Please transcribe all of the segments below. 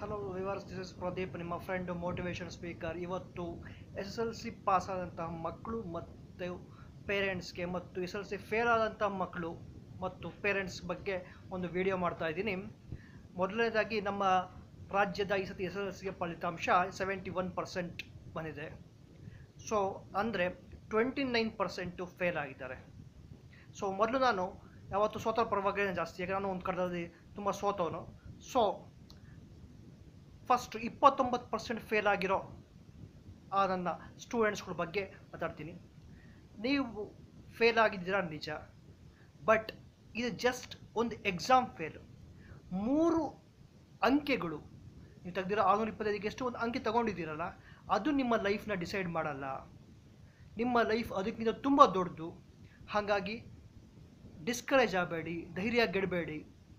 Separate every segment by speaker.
Speaker 1: hello viewers this is Pradeep ನಿಮ್ಮ friend motivation speaker ಇವತ್ತು S S L C pass ಆದಂತಹ ಮಕ್ಕಳು ಮತ್ತು ಪೇರೆಂಟ್ಸ್ಗೆ ಮತ್ತು ಎಸ್ ಎಲ್ ಸಿ ಫೇಲ್ ಆದಂಥ ಮಕ್ಕಳು ಮತ್ತು ಪೇರೆಂಟ್ಸ್ ಬಗ್ಗೆ ಒಂದು ವಿಡಿಯೋ ಮಾಡ್ತಾ ಇದ್ದೀನಿ ಮೊದಲನೇದಾಗಿ ನಮ್ಮ ರಾಜ್ಯದ ಈ ಸತಿ ಎಸ್ ಎಲ್ ಸಿಯ ಫಲಿತಾಂಶ ಸೆವೆಂಟಿ ಒನ್ ಪರ್ಸೆಂಟ್ ಬಂದಿದೆ ಸೊ ಅಂದರೆ ಟ್ವೆಂಟಿ ನೈನ್ ಪರ್ಸೆಂಟು ಫೇಲ್ ಆಗಿದ್ದಾರೆ ಸೊ ಮೊದಲು ನಾನು ಯಾವತ್ತು ಸೋತರ ಪರವಾಗಿ ಜಾಸ್ತಿ ಯಾಕೆ ನಾನು ಒಂದು ಕಡೆದಲ್ಲಿ ತುಂಬ ಸೋತವನು ಸೊ ಫಸ್ಟ್ ಇಪ್ಪತ್ತೊಂಬತ್ತು ಪರ್ಸೆಂಟ್ ಫೇಲ್ ಆಗಿರೋ ಆ ನನ್ನ ಸ್ಟೂಡೆಂಟ್ಸ್ಗಳ ಬಗ್ಗೆ ಮಾತಾಡ್ತೀನಿ ನೀವು ಫೇಲ್ ಆಗಿದ್ದೀರಾ ನಿಜ ಬಟ್ ಇದು ಜಸ್ಟ್ ಒಂದು ಎಕ್ಸಾಮ್ ಫೇಲು ಮೂರು ಅಂಕೆಗಳು ನೀವು ತೆಗೆದಿರೋ ಆರುನೂರ ಇಪ್ಪತ್ತೈದಕ್ಕೆ ಎಷ್ಟು ಒಂದು ಅಂಕೆ ತಗೊಂಡಿದ್ದೀರಲ್ಲ ಅದು ನಿಮ್ಮ ಲೈಫ್ನ ಡಿಸೈಡ್ ಮಾಡಲ್ಲ ನಿಮ್ಮ ಲೈಫ್ ಅದಕ್ಕಿಂತ ತುಂಬ ದೊಡ್ಡದು ಹಾಗಾಗಿ ಡಿಸ್ಕರೇಜ್ ಆಗಬೇಡಿ ಧೈರ್ಯ ಗೆಡಬೇಡಿ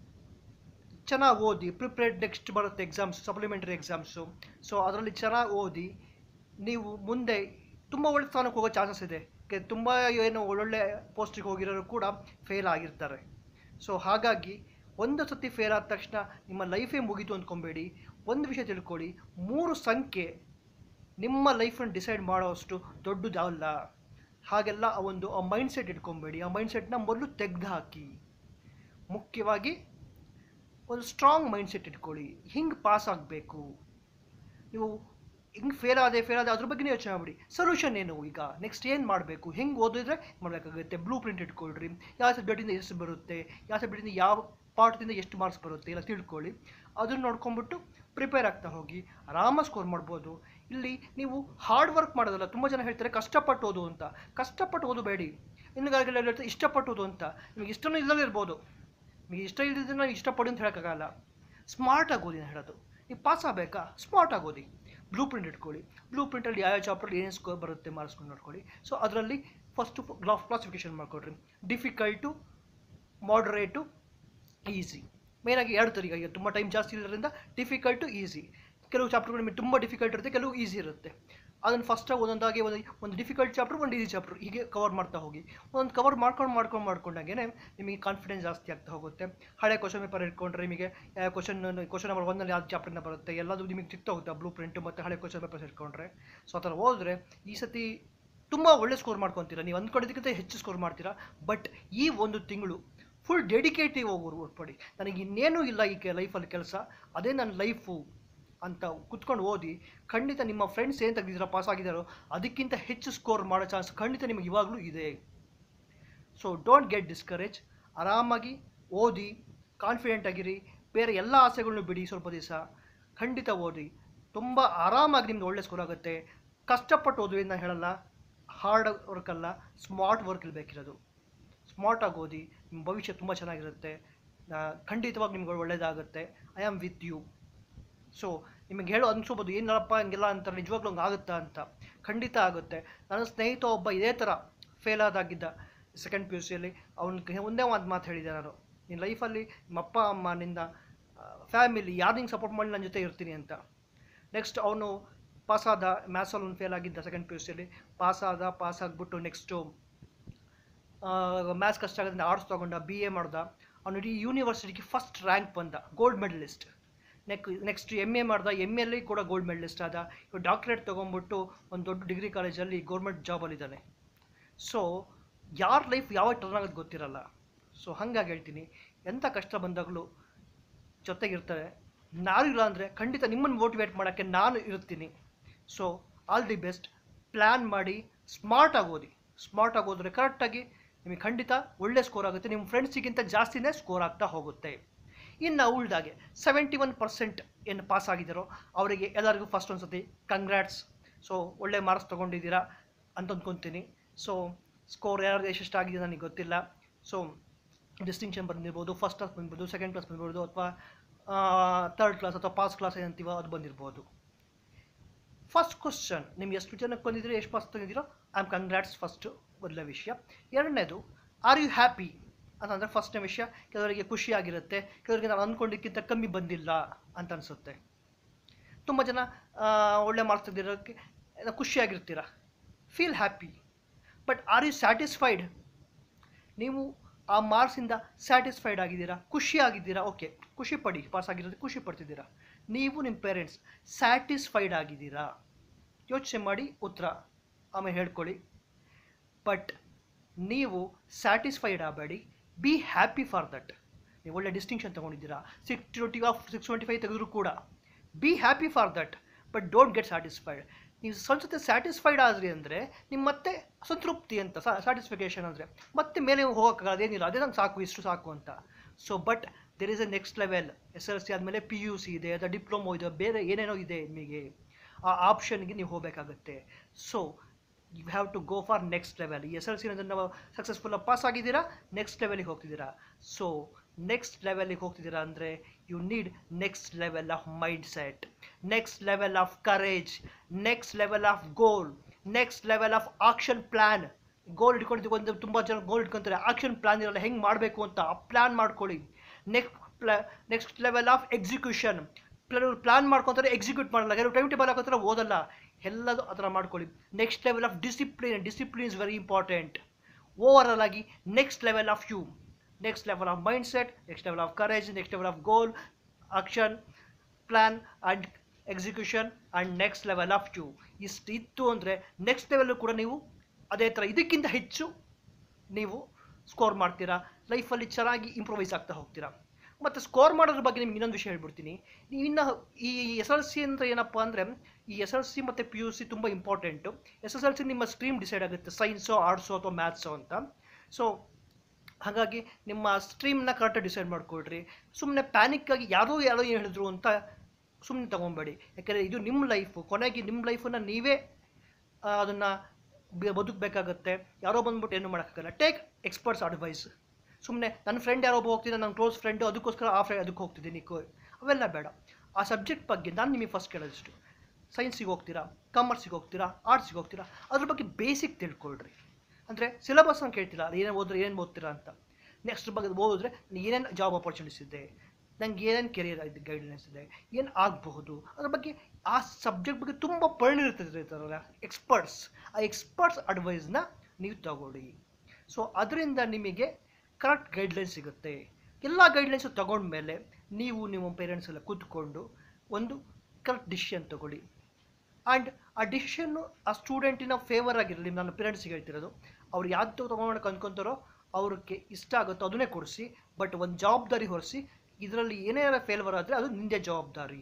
Speaker 1: ಚೆನ್ನಾಗಿ ಓದಿ ಪ್ರಿಪ್ರೇಡ್ ನೆಕ್ಸ್ಟ್ ಬರುತ್ತೆ ಎಕ್ಸಾಮ್ಸ್ ಸಪ್ಲಿಮೆಂಟರಿ ಎಕ್ಸಾಮ್ಸು ಸೊ ಅದರಲ್ಲಿ ಚೆನ್ನಾಗಿ ಓದಿ ನೀವು ಮುಂದೆ ತುಂಬ ಒಳ್ಳೆ ಸ್ಥಾನಕ್ಕೆ ಹೋಗೋ ಚಾನ್ಸಸ್ ಇದೆ ಕೆ ತುಂಬ ಏನು ಒಳ್ಳೊಳ್ಳೆ ಪೋಸ್ಟಿಗೆ ಹೋಗಿರೋರು ಕೂಡ ಫೇಲ್ ಆಗಿರ್ತಾರೆ ಸೊ ಹಾಗಾಗಿ ಒಂದು ಸತಿ ಫೇಲ್ ಆದ ತಕ್ಷಣ ನಿಮ್ಮ ಲೈಫೇ ಮುಗೀತು ಅಂದ್ಕೊಬೇಡಿ ಒಂದು ವಿಷಯ ತಿಳ್ಕೊಳ್ಳಿ ಮೂರು ಸಂಖ್ಯೆ ನಿಮ್ಮ ಲೈಫನ್ನು ಡಿಸೈಡ್ ಮಾಡೋಷ್ಟು ದೊಡ್ಡದಲ್ಲ ಹಾಗೆಲ್ಲ ಆ ಒಂದು ಆ ಮೈಂಡ್ಸೆಟ್ ಇಟ್ಕೊಬೇಡಿ ಆ ಮೈಂಡ್ಸೆಟ್ನ ಮೊದಲು ತೆಗೆದು ಹಾಕಿ ಮುಖ್ಯವಾಗಿ ಒಂದು ಸ್ಟ್ರಾಂಗ್ ಮೈಂಡ್ಸೆಟ್ ಇಟ್ಕೊಳ್ಳಿ ಹಿಂಗೆ ಪಾಸ್ ಆಗಬೇಕು ನೀವು ಹಿಂಗೆ ಫೇಲ್ ಆದೆ ಫೇಲ್ ಆದೆ ಅದ್ರ ಬಗ್ಗೆ ಯೋಚನೆ ಮಾಡಿ ಸೊಲ್ಯೂಷನ್ ಏನು ಈಗ ನೆಕ್ಸ್ಟ್ ಏನು ಮಾಡಬೇಕು ಹೆಂಗೆ ಓದಿದ್ರೆ ಮಾಡಬೇಕಾಗುತ್ತೆ ಬ್ಲೂ ಪ್ರಿಂಟ್ ಇಟ್ಕೊಳ್ರಿ ಯಾವ ಸಬ್ಜೆಕ್ಟಿಂದ ಎಷ್ಟು ಬರುತ್ತೆ ಯಾವ ಸಬ್ಜೆಕ್ಟಿಂದ ಯಾವ ಪಾಠದಿಂದ ಎಷ್ಟು ಮಾರ್ಕ್ಸ್ ಬರುತ್ತೆ ಎಲ್ಲ ತಿಳ್ಕೊಳ್ಳಿ ಅದನ್ನು ನೋಡ್ಕೊಂಬಿಟ್ಟು ಪ್ರಿಪೇರ್ ಆಗ್ತಾ ಹೋಗಿ ಆರಾಮಾಗಿ ಸ್ಕೋರ್ ಮಾಡ್ಬೋದು ಇಲ್ಲಿ ನೀವು ಹಾರ್ಡ್ ವರ್ಕ್ ಮಾಡೋದಲ್ಲ ತುಂಬ ಜನ ಹೇಳ್ತಾರೆ ಕಷ್ಟಪಟ್ಟು ಓದು ಅಂತ ಕಷ್ಟಪಟ್ಟು ಓದಬೇಡಿ ಇನ್ನುಗಳಿಗೆಲ್ಲ ಹೇಳ್ತಾರೆ ಇಷ್ಟಪಟ್ಟು ಓದು ಅಂತ ನಿಮಗೆ ಇಷ್ಟನೂ ಇಲ್ಲದೇ ಇರ್ಬೋದು ನಿಮಗೆ ಇಷ್ಟ ಇಲ್ಲದಿದ್ರೆ ನಾವು ಇಷ್ಟಪಡಿ ಅಂತ ಹೇಳೋಕ್ಕಾಗಲ್ಲ ಸ್ಮಾರ್ಟಾಗಿ ಓದಿ ನಾನು ಹೇಳೋದು ನೀವು ಪಾಸ್ ಆಗಬೇಕಾ ಸ್ಮಾರ್ಟಾಗಿ ಓದಿ ಬ್ಲೂ ಪ್ರಿಂಟ್ ಇಟ್ಕೊಳ್ಳಿ ಬ್ಲೂ ಪ್ರಿಂಟಲ್ಲಿ ಯಾವ ಚಾಪ್ಟರ್ ಏನೇನು ಸ್ಕೋರ್ ಬರುತ್ತೆ ಮಾರ್ಕ್ಸ್ಕೊಂಡು ನೋಡ್ಕೊಳ್ಳಿ ಸೊ ಅದರಲ್ಲಿ ಫಸ್ಟು ಗ್ಲಾಫ್ ಕ್ಲಾಸಿಫಿಕೇಷನ್ ಮಾಡ್ಕೊಡ್ರಿ ಡಿಫಿಕಲ್ಟು ಮಾಡ್ರೇಟು ಈಸಿ ಮೇಯ್ನಾಗಿ ಎರಡು ಥರ ಈಗ ತುಂಬ ಟೈಮ್ ಜಾಸ್ತಿ ಇರೋದ್ರಿಂದ ಡಿಫಿಕಲ್ಟು ಈಸಿ ಕೆಲವು ಚಾಪ್ಟರ್ಗಳು ನಿಮಗೆ ತುಂಬ ಡಿಫಿಕಲ್ಟ್ ಇರುತ್ತೆ ಕೆಲವು ಈಸಿ ಇರುತ್ತೆ ಅದನ್ನು ಫಸ್ಟಾಗಿ ಒಂದೊಂದಾಗಿ ಒಂದು ಒಂದು ಡಿಫಿಕಲ್ಟ್ ಚಾಪ್ಟರ್ ಒಂದು ಈಸಿ ಚಾಪ್ಟರ್ ಹೀಗೆ ಕವರ್ ಮಾಡ್ತಾ ಹೋಗಿ ಒಂದು ಕವರ್ ಮಾಡ್ಕೊಂಡು ಮಾಡ್ಕೊಂಡು ಮಾಡ್ಕೊಂಡಾಗೆ ನಿಮಗೆ ಕಾನ್ಫಿಡೆನ್ಸ್ ಜಾಸ್ತಿ ಆಗ್ತಾ ಹೋಗುತ್ತೆ ಹಳೆ ಕ್ವಶನ್ ಪೇಪರ್ ಇಟ್ಕೊಂಡ್ರೆ ನಿಮಗೆ ಕ್ವಶನ್ ಕ್ವಶನ್ ನಂಬರ್ ಒಂದಲ್ಲಿ ಯಾವ್ದು ಚಾಪ್ಟರ್ನ ಬರುತ್ತೆ ಎಲ್ಲದೂ ನಿಮಗೆ ಸಿಗ್ತಾ ಹೋಗುತ್ತೆ ಬ್ಲೂ ಪ್ರಿಂಟು ಮತ್ತು ಹಳೆ ಕ್ವಶನ್ ಪೇಪರ್ಸ್ ಇಟ್ಕೊಂಡ್ರೆ ಸೊ ಆ ಥರ ಹೋದರೆ ಈ ಸತಿ ತುಂಬ ಒಳ್ಳೆ ಸ್ಕೋರ್ ಮಾಡ್ಕೊತೀರಾ ನೀವು ಅಂದ್ಕೊಂಡಿದ್ದಕ್ಕಿಂತ ಹೆಚ್ಚು ಸ್ಕೋರ್ ಮಾಡ್ತೀರಾ ಬಟ್ ಈ ಒಂದು ತಿಂಗಳು ಫುಲ್ ಡೆಡಿಕೇಟಿವ್ ಹೋಗೋರು ಒಟ್ಪಡಿ ನನಗೆ ಇನ್ನೇನೂ ಇಲ್ಲ ಈ ಕೆ ಲೈಫಲ್ಲಿ ಕೆಲಸ ಅದೇ ನನ್ನ ಲೈಫು ಅಂತ ಕುತ್ಕೊಂಡು ಓದಿ ಖಂಡಿತ ನಿಮ್ಮ ಫ್ರೆಂಡ್ಸ್ ಏನು ತೆಗೆದಿದ್ದೀರಾ ಪಾಸ್ ಆಗಿದ್ದಾರೋ ಅದಕ್ಕಿಂತ ಹೆಚ್ಚು ಸ್ಕೋರ್ ಮಾಡೋ ಚಾನ್ಸ್ ಖಂಡಿತ ನಿಮಗೆ ಇವಾಗಲೂ ಇದೆ ಸೊ ಡೋಂಟ್ ಗೆಟ್ ಡಿಸ್ಕರೇಜ್ ಆರಾಮಾಗಿ ಓದಿ ಕಾನ್ಫಿಡೆಂಟ್ ಆಗಿರಿ ಬೇರೆ ಎಲ್ಲ ಆಸೆಗಳನ್ನೂ ಬಿಡಿ ಸ್ವಲ್ಪ ದಿವಸ ಖಂಡಿತ ಓದಿ ತುಂಬ ಆರಾಮಾಗಿ ನಿಮ್ಗೆ ಒಳ್ಳೆ ಸ್ಕೋರ್ ಆಗುತ್ತೆ ಕಷ್ಟಪಟ್ಟು ಓದುವಿ ಅಂತ ಹೇಳಲ್ಲ ಹಾರ್ಡ್ ವರ್ಕ್ ಅಲ್ಲ ಸ್ಮಾರ್ಟ್ ವರ್ಕ್ ಬೇಕಿರೋದು ಸ್ಮಾರ್ಟಾಗಿ ಓದಿ ನಿಮ್ಮ ಭವಿಷ್ಯ ತುಂಬ ಚೆನ್ನಾಗಿರುತ್ತೆ ಖಂಡಿತವಾಗಿ ನಿಮ್ಗೆ ಒಳ್ಳೆಯದಾಗುತ್ತೆ I am with you so ನಿಮಗೆ ಹೇಳೋ ಅನ್ಸೋಬೋದು ಏನಪ್ಪ ಹಂಗೆಲ್ಲ ಅಂತಾರೆ ನಿಜವಾಗ್ಲೂ ಹಂಗೆ ಆಗುತ್ತಾ ಅಂತ ಖಂಡಿತ ಆಗುತ್ತೆ ನನ್ನ ಸ್ನೇಹಿತ ಒಬ್ಬ ಇದೇ ಥರ ಫೇಲ್ ಆದಾಗಿದ್ದ ಸೆಕೆಂಡ್ ಪಿ ಯು ಸಿಯಲ್ಲಿ ಅವ್ನಿಗೆ ಒಂದೇ ಒಂದು ಮಾತು ಹೇಳಿದೆ ನಾನು ನಿನ್ನ ಲೈಫಲ್ಲಿ ನಿಮ್ಮ ಅಪ್ಪ ಅಮ್ಮ ನಿನ್ನ ಫ್ಯಾಮಿಲಿ ಯಾರು ನಿಂಗೆ ಸಪೋರ್ಟ್ ಮಾಡಿ ನನ್ನ ಜೊತೆ ಇರ್ತೀನಿ ಅಂತ ನೆಕ್ಸ್ಟ್ ಅವನು ಪಾಸಾದ ಮ್ಯಾಥ್ಸಲ್ಲಿ ಒಂದು ಫೇಲ್ ಆಗಿದ್ದ ಸೆಕೆಂಡ್ ಪಿ ಯು ಸಿಯಲ್ಲಿ ಪಾಸಾದ ಪಾಸ್ ಆಗಿಬಿಟ್ಟು ನೆಕ್ಸ್ಟು ಮ್ಯಾಥ್ಸ್ ಕಷ್ಟ ಆಗೋದ್ರಿಂದ ಆರ್ಟ್ಸ್ ತೊಗೊಂಡ ಬಿ ಎ ಮಾಡ್ದ ಅವನು ಇಡೀ ಯೂನಿವರ್ಸಿಟಿಗೆ ಫಸ್ಟ್ ರ್ಯಾಂಕ್ ಬಂದ gold medalist next next M A ಮಾಡ್ದ ಎಮ್ ಎಲ್ಲಿ ಕೂಡ ಗೋಲ್ಡ್ ಮೆಡಲಿಸ್ಟ್ ಆದ ಇವಾಗ ಡಾಕ್ಟ್ರೇಟ್ ತೊಗೊಂಬಿಟ್ಟು ಒಂದು ದೊಡ್ಡ ಡಿಗ್ರಿ ಕಾಲೇಜಲ್ಲಿ ಗೌರ್ಮೆಂಟ್ ಜಾಬಲ್ಲಿದ್ದಾನೆ ಸೊ ಯಾರ ಲೈಫ್ ಯಾವಾಗ ಟರ್ನ್ ಆಗೋದು ಗೊತ್ತಿರಲ್ಲ ಸೊ ಹಾಗಾಗಿ ಹೇಳ್ತೀನಿ ಎಂಥ ಕಷ್ಟ ಬಂದಾಗಲೂ ಜೊತೆಗಿರ್ತಾರೆ ನಾನು ಇಲ್ಲ ಅಂದರೆ ಖಂಡಿತ ನಿಮ್ಮನ್ನು ಮೋಟಿವೇಟ್ ಮಾಡೋಕ್ಕೆ ನಾನು ಇರ್ತೀನಿ so all the best plan ಮಾಡಿ ಸ್ಮಾರ್ಟಾಗಿ ಓದಿ ಸ್ಮಾರ್ಟಾಗಿ ಓದಿದ್ರೆ ಕರೆಕ್ಟಾಗಿ ನಿಮಗೆ ಖಂಡಿತ ಒಳ್ಳೆ ಸ್ಕೋರ್ ಆಗುತ್ತೆ ನಿಮ್ಮ ಫ್ರೆಂಡ್ಸಿಗಿಂತ ಜಾಸ್ತಿನೇ ಸ್ಕೋರ್ ಆಗ್ತಾ ಹೋಗುತ್ತೆ ಇನ್ನು ಉಳ್ದಾಗೆ ಸೆವೆಂಟಿ ಒನ್ ಪರ್ಸೆಂಟ್ ಏನು ಪಾಸ್ ಆಗಿದ್ದಾರೋ ಅವರಿಗೆ ಎಲ್ಲರಿಗೂ ಫಸ್ಟ್ ಒಂದು ಸತಿ ಕಂಗ್ರ್ಯಾಟ್ಸ್ ಸೊ ಒಳ್ಳೆ ಮಾರ್ಕ್ಸ್ ತೊಗೊಂಡಿದ್ದೀರಾ ಅಂತ ಅಂದ್ಕೊತೀನಿ ಸೊ ಸ್ಕೋರ್ ಯಾರು ಎಷ್ಟೆಷ್ಟು ಆಗಿದೆ ನನಗೆ ಗೊತ್ತಿಲ್ಲ ಸೊ ಡಿಸ್ಟಿಂಕ್ಷನ್ ಬಂದಿರ್ಬೋದು ಫಸ್ಟ್ ಕ್ಲಾಸ್ ಬಂದಿರ್ಬೋದು ಸೆಕೆಂಡ್ ಕ್ಲಾಸ್ ಬಂದಿರ್ಬೋದು ಅಥವಾ ತರ್ಡ್ ಕ್ಲಾಸ್ ಅಥವಾ ಪಾಸ್ ಕ್ಲಾಸ್ ಏನಂತೀವೋ ಅದು ಬಂದಿರ್ಬೋದು ಫಸ್ಟ್ ಕ್ವಶನ್ ನಿಮ್ಗೆ ಎಷ್ಟು ಜನಕ್ಕೆ ಬಂದಿದ್ದೀರೋ ಎಷ್ಟು ಪಾಸ್ ತಂದಿದ್ದೀರೋ ಐ ಆಮ್ ಕಂಗ್ರ್ಯಾಟ್ಸ್ ಫಸ್ಟು ಮೊದಲ ವಿಷಯ ಎರಡನೇದು ಆರ್ ಯು ಹ್ಯಾಪಿ ಅಂತಂದರೆ ಫಸ್ಟ್ನೇ ವಿಷಯ ಕೆಲವರಿಗೆ ಖುಷಿಯಾಗಿರುತ್ತೆ ಕೆಲವರಿಗೆ ನಾನು ಅಂದ್ಕೊಂಡಿದ್ದಕ್ಕಿಂತ ಕಮ್ಮಿ ಬಂದಿಲ್ಲ ಅಂತ ಅನಿಸುತ್ತೆ ತುಂಬ ಜನ ಒಳ್ಳೆ ಮಾರ್ಕ್ಸ್ ತೆಗೆದಿರೋಕ್ಕೆ ಖುಷಿಯಾಗಿರ್ತೀರ feel happy but are you satisfied ನೀವು ಆ ಮಾರ್ಕ್ಸಿಂದ ಸ್ಯಾಟಿಸ್ಫೈಡ್ ಆಗಿದ್ದೀರಾ ಖುಷಿ ಆಗಿದ್ದೀರಾ ಓಕೆ ಖುಷಿ ಪಡಿ ಪಾಸ್ ಆಗಿರೋದು ಖುಷಿ ಪಡ್ತಿದ್ದೀರಾ ನೀವು ನಿಮ್ಮ ಪೇರೆಂಟ್ಸ್ ಸ್ಯಾಟಿಸ್ಫೈಡ್ ಆಗಿದ್ದೀರಾ ಯೋಚನೆ ಮಾಡಿ ಉತ್ತರ ಆಮೇಲೆ ಹೇಳ್ಕೊಳ್ಳಿ ಬಟ್ ನೀವು ಸ್ಯಾಟಿಸ್ಫೈಡ್ ಆಗಬೇಡಿ ಬಿ ಹ್ಯಾಪಿ ಫಾರ್ ದಟ್ ನೀವು ಒಳ್ಳೆ ಡಿಸ್ಟಿಂಕ್ಷನ್ ತೊಗೊಂಡಿದ್ದೀರಾ six twenty of six twenty five ತೆಗೆದ್ರು ಕೂಡ be happy for that but don't get satisfied ನೀವು ಸ್ವಲ್ಪ ಜೊತೆ ಸ್ಯಾಟಿಸ್ಫೈಡ್ ಆದ್ರಿ ಅಂದರೆ ನಿಮ್ಮ ಮತ್ತೆ ಸಂತೃಪ್ತಿ ಅಂತ ಸ್ಯಾಟಿಸ್ಫಿಕೇಷನ್ ಅಂದರೆ ಮತ್ತೆ ಮೇಲೆ ಹೋಗೋಕ್ಕಾಗಲ್ಲ ಅದೇನಿಲ್ಲ ಅದೇ ನಂಗೆ ಸಾಕು ಇಷ್ಟು ಸಾಕು ಅಂತ so but there is a next level S L C ಆದಮೇಲೆ ಪಿ ಯು ಸಿ ಇದೆ ಅಥವಾ ಡಿಪ್ಲೊಮೊ ಇದೆ ಬೇರೆ ಏನೇನೋ ಇದೆ ನಿಮಗೆ ಆ ಆಪ್ಷನ್ಗೆ ನೀವು ಹೋಗಬೇಕಾಗತ್ತೆ so you have to go for next level ಈ ಎಸ್ ಎಲ್ ಸಿ ನಾವು ಸಕ್ಸಸ್ಫುಲ್ ಪಾಸ್ ಆಗಿದ್ದೀರಾ ನೆಕ್ಸ್ಟ್ ಲೆವೆಲಿಗೆ ಹೋಗ್ತಿದ್ದೀರಾ ಸೊ ನೆಕ್ಸ್ಟ್ ಲೆವೆಲಿಗೆ ಹೋಗ್ತಿದ್ದೀರಾ ಅಂದರೆ you need next level of mind set next level of courage next level of goal next level of action plan goal ಇಟ್ಕೊಂಡಿದ್ದು ಒಂದು ತುಂಬ ಜನ ಗೋಲ್ ಇಟ್ಕೊಂತಾರೆ ಆಕ್ಷನ್ ಪ್ಲ್ಯಾನ್ ಇರಲ್ಲ ಹೆಂಗೆ ಮಾಡಬೇಕು ಅಂತ ಆ ಪ್ಲ್ಯಾನ್ ಮಾಡ್ಕೊಳ್ಳಿ next plan next level of execution plan ಮಾಡ್ಕೊತಾರೆ ಎಕ್ಸಿಕ್ಯೂಟ್ ಮಾಡಲ್ಲ ಕೆಲವು ಟೈಮ್ ಟೇಬಲ್ ಹಾಕೋತಾರೆ ಓದಲ್ಲ ಎಲ್ಲದು ಆ ಥರ ಮಾಡ್ಕೊಳ್ಳಿ next level of discipline discipline is very important overall ಆಗಿ next level of you next level of mind set next level of courage next level of goal action plan and execution and next level of you ಇಷ್ಟು ಇತ್ತು ಅಂದರೆ next level ಕೂಡ ನೀವು ಅದೇ ಥರ ಇದಕ್ಕಿಂತ ಹೆಚ್ಚು ನೀವು ಸ್ಕೋರ್ ಮಾಡ್ತೀರಾ ಲೈಫಲ್ಲಿ ಚೆನ್ನಾಗಿ ಇಂಪ್ರೂವೈಸ್ ಆಗ್ತಾ ಹೋಗ್ತೀರಾ ಮತ್ತು ಸ್ಕೋರ್ ಮಾಡೋದ್ರ ಬಗ್ಗೆ ನಿಮ್ಗೆ ಇನ್ನೊಂದು ವಿಷಯ ಹೇಳ್ಬಿಡ್ತೀನಿ ನೀವು ಇನ್ನು ಈ ಎಸ್ ಎಲ್ ಸಿ ಅಂದರೆ ಏನಪ್ಪ ಅಂದರೆ ಈ ಎಸ್ ಎಲ್ ಸಿ ಮತ್ತು ಪಿ ಯು ಸಿ ತುಂಬ important S S L C ನಿಮ್ಮ ಸ್ಟ್ರೀಮ್ ಡಿಸೈಡ್ ಆಗುತ್ತೆ ಸೈನ್ಸೋ ಆರ್ಟ್ಸೋ ಅಥವಾ ಮ್ಯಾಥ್ಸೋ ಅಂತ ಸೊ ಹಾಗಾಗಿ ನಿಮ್ಮ ಸ್ಟ್ರೀಮ್ನ ಕರೆಕ್ಟಾಗಿ ಡಿಸೈಡ್ ಮಾಡಿಕೊಡ್ರಿ ಸುಮ್ಮನೆ ಪ್ಯಾನಿಕ್ಕಾಗಿ ಯಾರೋ ಯಾರೋ ಏನು ಹೇಳಿದ್ರು ಅಂತ ಸುಮ್ಮನೆ ತೊಗೊಬೇಡಿ ಯಾಕೆಂದರೆ ಇದು ನಿಮ್ಮ ಲೈಫು ಕೊನೆಗೆ ನಿಮ್ಮ ಲೈಫನ್ನು ನೀವೇ ಅದನ್ನು ಬದುಕಬೇಕಾಗತ್ತೆ ಯಾರೋ ಬಂದ್ಬಿಟ್ಟು ಏನು ಮಾಡೋಕ್ಕಾಗಲ್ಲ ಟೇಕ್ ಎಕ್ಸ್ಪರ್ಟ್ಸ್ ಅಡ್ವೈಸ್ ಸುಮ್ಮನೆ ನನ್ನ ಫ್ರೆಂಡ್ ಯಾರೋ ಒಬ್ಬ ಹೋಗ್ತಿದ್ದೆ ನನ್ನ ಕ್ಲೋಸ್ ಫ್ರೆಂಡು ಅದಕ್ಕೋಸ್ಕರ ಆ ಫ್ರೆಂಡ್ ಅದಕ್ಕೆ ಹೋಗ್ತಿದ್ದೀನಿ ಕೋ ಅವೆಲ್ಲ ಬೇಡ ಆ ಸಬ್ಜೆಕ್ಟ್ ಬಗ್ಗೆ ನಾನು ನಿಮಗೆ ಫಸ್ಟ್ ಕೇಳೋದಿಷ್ಟು ಸೈನ್ಸಿಗೆ ಹೋಗ್ತೀರಾ ಕಾಮರ್ಸಿಗೆ ಹೋಗ್ತೀರಾ ಆರ್ಟ್ಸಿಗೆ ಹೋಗ್ತೀರಾ ಅದ್ರ ಬಗ್ಗೆ ಬೇಸಿಕ್ ತಿಳ್ಕೊಳ್ರಿ ಅಂದರೆ ಸಿಲೆಬಸ್ನ ಕೇಳ್ತಿಲ್ಲ ಏನೇನು ಓದಿದ್ರೆ ಏನೇನು ಓದ್ತೀರಾ ಅಂತ ನೆಕ್ಸ್ಟ್ ಬಗ್ಗೆ ಓದಿದ್ರೆ ಏನೇನು ಜಾಬ್ ಆಪರ್ಚುನಿಟೀಸ್ ಇದೆ ನಂಗೆ ಏನೇನು ಕೆರಿಯರ್ ಇದೆ ಗೈಡ್ಲೈನ್ಸ್ ಇದೆ ಏನು ಆಗಬಹುದು ಅದ್ರ ಬಗ್ಗೆ ಆ ಸಬ್ಜೆಕ್ಟ್ ಬಗ್ಗೆ ತುಂಬ ಪರಿಣಿತರು ಇರ್ತಾರಲ್ಲ ಎಕ್ಸ್ಪರ್ಟ್ಸ್ ಆ ಎಕ್ಸ್ಪರ್ಟ್ಸ್ ಅಡ್ವೈಸ್ನ ನೀವು ತಗೊಳ್ಳಿ ಸೊ ಅದರಿಂದ ನಿಮಗೆ ಕರೆಕ್ಟ್ ಗೈಡ್ಲೈನ್ಸ್ ಸಿಗುತ್ತೆ ಎಲ್ಲ ಗೈಡ್ಲೈನ್ಸು ತಗೊಂಡ್ಮೇಲೆ ನೀವು ನಿಮ್ಮ ಪೇರೆಂಟ್ಸ್ ಎಲ್ಲ ಕೂತ್ಕೊಂಡು ಒಂದು ಕರೆಕ್ಟ್ ಡಿಸಿಷನ್ ತಗೊಳ್ಳಿ ಆ್ಯಂಡ್ ಆ ಡಿಸಿಷನ್ನು ಆ ಸ್ಟೂಡೆಂಟಿನ ಫೇವರ್ ಆಗಿರಲಿ ನನ್ನ ಪೇರೆಂಟ್ಸಿಗೆ ಹೇಳ್ತಿರೋದು ಅವ್ರು ಯಾವುದು ತೊಗೊಳಕ್ಕೆ ಅಂದ್ಕೊತಾರೋ ಅವ್ರಿಗೆ ಇಷ್ಟ ಆಗುತ್ತೋ ಅದನ್ನೇ ಕೊಡಿಸಿ ಬಟ್ ಒಂದು ಜವಾಬ್ದಾರಿ ಹೊರಿಸಿ ಇದರಲ್ಲಿ ಏನೇನಾರ ಫೇಲ್ವರ್ ಆದರೆ ಅದು ನಿಂದೆ ಜವಾಬ್ದಾರಿ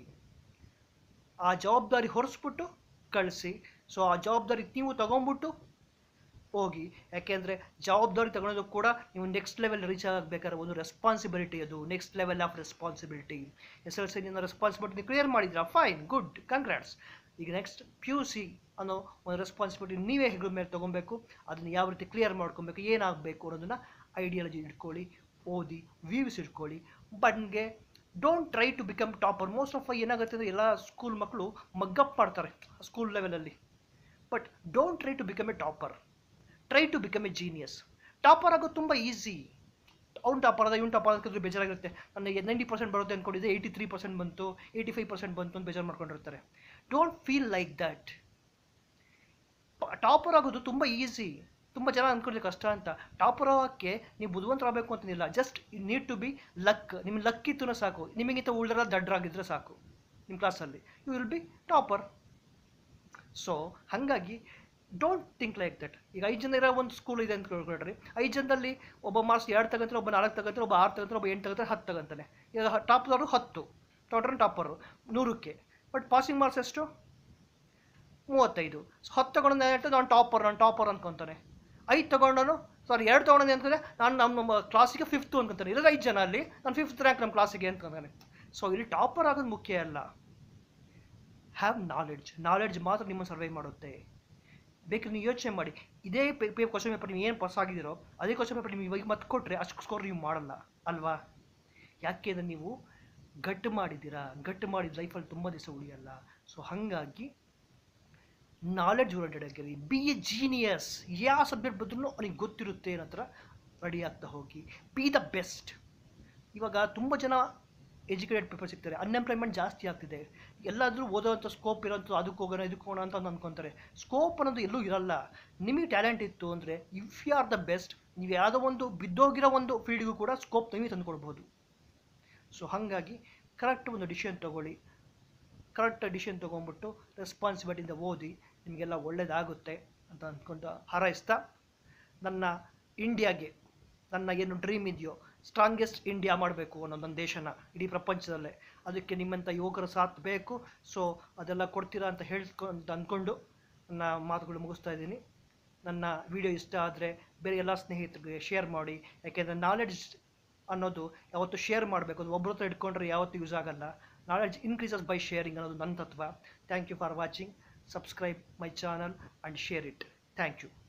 Speaker 1: ಆ ಜವಾಬ್ದಾರಿ ಹೊರಿಸ್ಬಿಟ್ಟು ಕಳಿಸಿ ಸೊ ಆ ಜವಾಬ್ದಾರಿ ನೀವು ತಗೊಂಬಿಟ್ಟು ಹೋಗಿ ಯಾಕೆಂದರೆ ಜವಾಬ್ದಾರಿ ತಗೊಳೋದು ಕೂಡ ನೀವು ನೆಕ್ಸ್ಟ್ ಲೆವೆಲ್ ರೀಚ್ ಆಗಬೇಕಾದ್ರೆ ಒಂದು ರೆಸ್ಪಾನ್ಸಿಬಿಲಿಟಿ ಅದು next level of responsibility S L ಸಿನಿಂದ ರೆಸ್ಪಾನ್ಸಿಬಿಲಿಟಿ ಕ್ಲಿಯರ್ ಮಾಡಿದ್ದೀರಾ ಫೈನ್ ಗುಡ್ ಕಂಗ್ರಾಟ್ಸ್ ಈಗ ನೆಕ್ಸ್ಟ್ ಪಿ ಯು ಸಿ ಅನ್ನೋ ಒಂದು ರೆಸ್ಪಾನ್ಸಿಬಿಲಿಟಿ ನೀವೇ ಹೆಗ್ಲ ಮೇಲೆ ತೊಗೊಬೇಕು ಅದನ್ನು ಯಾವ ರೀತಿ ಕ್ಲಿಯರ್ ಮಾಡ್ಕೊಬೇಕು ಏನಾಗಬೇಕು ಅನ್ನೋದನ್ನು ಐಡಿಯಾಲಜಿ ಇಟ್ಕೊಳ್ಳಿ ಓದಿ ವ್ಯೂಸ್ ಇಟ್ಕೊಳ್ಳಿ ಬಟ್ಗೆ don't try to become topper most of ಏನಾಗುತ್ತೆ ಅಂದರೆ ಎಲ್ಲ ಸ್ಕೂಲ್ ಮಕ್ಕಳು ಮಗ್ಗಪ್ ಮಾಡ್ತಾರೆ ಸ್ಕೂಲ್ ಲೆವೆಲಲ್ಲಿ but don't try to become a topper try to become a genius topper ಆಗೋದು ತುಂಬ ಈಸಿ ಅವ್ನು ಟಾಪರ್ ಅದ ಇವ್ನು ಟಾಪರ್ ಅದಕ್ಕೆ ಬೇಜಾರಾಗಿರುತ್ತೆ ನನಗೆ ನೈಂಟಿ ಪರ್ಸೆಂಟ್ ಬರುತ್ತೆ ಅಂದ್ಕೊಂಡಿದ್ದೆ ಏಯ್ಟಿ ತ್ರೀ ಪರ್ಸೆಂಟ್ ಬಂತು ಏಯ್ಟಿ ಫೈವ್ ಪರ್ಸೆಂಟ್ ಬಂತು ಅಂತ ಬೇಜಾರು ಮಾಡ್ಕೊಂಡಿರ್ತಾರೆ don't feel like that topper ಆಗೋದು ತುಂಬ ಈಸಿ ತುಂಬ ಜನ ಅಂದ್ಕೊಂಡ್ರೆ ಕಷ್ಟ ಅಂತ ಟಾಪರ್ ಆಗೋಕ್ಕೆ ನೀವು ಬುದ್ಧಿವಂತರಾಗಬೇಕು ಅಂತನಿಲ್ಲ just you need to be luck ನಿಮ್ಮ ಲಕ್ ಇತ್ತು ಸಾಕು ನಿಮಗಿಂತ ಉಳ್ದರ ದಡ್ಡರಾಗಿದ್ದರೆ ಸಾಕು ನಿಮ್ಮ ಕ್ಲಾಸಲ್ಲಿ you will be topper so ಹಾಗಾಗಿ ಡೋಂಟ್ ಥಿಂಕ್ ಲೈಕ್ ದಟ್ ಈಗ ಐದು ಜನ ಇರೋ ಒಂದು ಸ್ಕೂಲ್ ಇದೆ ಅಂತ ಕೇಳ್ಕೊಳ್ರಿ ಐದು ಜನದಲ್ಲಿ ಒಬ್ಬ ಮಾರ್ಕ್ಸ್ ಎರಡು ತಗೊಂತಾರೆ ಒಬ್ಬ ನಾಲ್ಕು ತಗೊಂತಾರೆ ಒಬ್ಬ ಆರು ತಗೊಂತಾರೆ ಒಬ್ಬ ಎಂಟು ತಗೊಂತಾರೆ ಹತ್ತು ತಗೊಂತಾನೆ ಈಗ ಟಾಪ್ದವರು ಹತ್ತು ಟೋಟಲ್ ಟಾಪರು ನೂರಕ್ಕೆ ಬಟ್ ಪಾಸಿಂಗ್ ಮಾರ್ಕ್ಸ್ ಎಷ್ಟು ಮೂವತ್ತೈದು ಸೊ ಹತ್ತು ತಗೊಂಡು ಹೇಳ್ತಾರೆ ನಾನು ಟಾಪರ್ ನಾನು ಟಾಪರ್ ಅನ್ಕೊತಾನೆ ಐದು ತೊಗೊಂಡನು ಸಾರಿ ಎರಡು ತೊಗೊಂಡು ಅಂತಂದರೆ ನಾನು ನಮ್ಮ ಕ್ಲಾಸಿಗೆ ಫಿಫ್ತು ಅನ್ಕೊಂತಾನೆ ಇರೋದು ಐದು ಜನ ಅಲ್ಲಿ ನಾನು ಫಿಫ್ತ್ ರ್ಯಾಂಕ್ ನಮ್ಮ ಕ್ಲಾಸಿಗೆ ಅನ್ಕೊಂತಾನೆ ಸೊ ಇಲ್ಲಿ ಟಾಪರ್ ಆಗೋದು ಮುಖ್ಯ ಅಲ್ಲ ಹ್ಯಾವ್ ನಾಲೆಡ್ಜ್ ನಾಲೆಡ್ಜ್ ಮಾತ್ರ ನಿಮ್ಮನ್ನು ಸರ್ವೈವ್ ಮಾಡುತ್ತೆ ಬೇಕಾದ್ರೆ ನೀವು ಯೋಚನೆ ಮಾಡಿ ಇದೇ ಪೇ ಪೇ ಕ್ವಶನ್ ಪೇಪರ್ ನೀವು ಏನು ಪಾಸ್ ಆಗಿದ್ದೀರೋ ಅದೇ ಕ್ವಶನ್ ಪೇಪರ್ ನೀವು ಇವಾಗ ಮತ್ತೆ ಕೊಟ್ಟರೆ ಅಷ್ಟು ಸ್ಕೋರ್ ನೀವು ಮಾಡಲ್ಲ ಅಲ್ವಾ ಯಾಕೆ ಅಂದರೆ ನೀವು ಗಟ್ಟು ಮಾಡಿದ್ದೀರಾ ಗಟ್ಟು ಮಾಡಿದ ಲೈಫಲ್ಲಿ ತುಂಬ ದಿವಸ ಉಳಿಯಲ್ಲ ಸೊ ಹಾಗಾಗಿ ನಾಲೆಡ್ಜ್ ಓರಿಯೆಂಟೆಡ್ ಆಗಿರಿ ಬಿ ಎ ಜೀನಿಯಸ್ ಯಾವ ಸಬ್ಜೆಕ್ಟ್ ಬಂದ್ರೂ ಅವನಿಗೆ ಗೊತ್ತಿರುತ್ತೆ ಅನ್ನೋ ಥರ ರೆಡಿ ಆಗ್ತಾ ಹೋಗಿ ಬಿ ದ ಬೆಸ್ಟ್ ಇವಾಗ ತುಂಬ ಜನ ಎಜುಕೇಟೆಡ್ ಪೀಪಲ್ ಸಿಗ್ತಾರೆ ಅನ್ಎಂಪ್ಲಾಯ್ಮೆಂಟ್ ಜಾಸ್ತಿ ಆಗ್ತಿದೆ ಎಲ್ಲಾದರೂ ಓದೋವಂಥ ಸ್ಕೋಪ್ ಇರೋಂಥ ಅದಕ್ಕೆ ಹೋಗೋಣ ಇದಕ್ಕೆ ಹೋಗೋಣ ಅಂತ ಅಂದ್ಕೊತಾರೆ ಸ್ಕೋಪ್ ಅನ್ನೋದು ಎಲ್ಲೂ ಇರಲ್ಲ ನಿಮಗೆ ಟ್ಯಾಲೆಂಟ್ ಇತ್ತು ಅಂದರೆ if you are the best ನೀವು ಯಾವುದೋ ಒಂದು ಬಿದ್ದೋಗಿರೋ ಒಂದು ಫೀಲ್ಡ್ಗೂ ಕೂಡ ಸ್ಕೋಪ್ ನೀವೇ ತಂದುಕೊಡ್ಬೋದು ಸೊ ಹಾಗಾಗಿ ಕರೆಕ್ಟ್ ಒಂದು ಡಿಸಿಷನ್ ತೊಗೊಳ್ಳಿ ಕರೆಕ್ಟ್ ಡಿಸಿಷನ್ ತೊಗೊಂಡ್ಬಿಟ್ಟು ರೆಸ್ಪಾನ್ಸಿಬಿಲಿಟಿಯಿಂದ ಓದಿ ನಿಮಗೆಲ್ಲ ಒಳ್ಳೆಯದಾಗುತ್ತೆ ಅಂತ ಅಂದ್ಕೊಂಡು ಹಾರೈಸ್ತಾ ನನ್ನ ಇಂಡಿಯಾಗೆ ನನ್ನ ಏನು ಡ್ರೀಮ್ ಇದೆಯೋ ಸ್ಟ್ರಾಂಗೆಸ್ಟ್ ಇಂಡಿಯಾ ಮಾಡಬೇಕು ಅನ್ನೋ ನನ್ನ ದೇಶನ ಇಡೀ ಪ್ರಪಂಚದಲ್ಲೇ ಅದಕ್ಕೆ ನಿಮ್ಮಂಥ ಯುವಕರ ಸಾಥ್ ಬೇಕು ಸೊ ಅದೆಲ್ಲ ಕೊಡ್ತೀರಾ ಅಂತ ಹೇಳ್ಕೊಂಡು ಅಂದ್ಕೊಂಡು ನನ್ನ ಮಾತುಗಳು ಮುಗಿಸ್ತಾ ಇದ್ದೀನಿ ನನ್ನ ವಿಡಿಯೋ ಇಷ್ಟ ಆದರೆ ಬೇರೆ ಎಲ್ಲ ಸ್ನೇಹಿತರಿಗೆ ಶೇರ್ ಮಾಡಿ ಯಾಕೆಂದರೆ ನಾಲೆಡ್ಜ್ ಅನ್ನೋದು ಯಾವತ್ತು ಶೇರ್ ಮಾಡಬೇಕು ಅದು ಒಬ್ಬರ ಹತ್ರ ಇಟ್ಕೊಂಡ್ರೆ ಯಾವತ್ತೂ ಯೂಸ್ ಆಗಲ್ಲ ನಾಲೆಡ್ಜ್ ಇನ್ಕ್ರೀಸಸ್ ಬೈ ಶೇರಿಂಗ್ ಅನ್ನೋದು ನನ್ನ ತತ್ವ thank you for watching subscribe my channel and share it thank you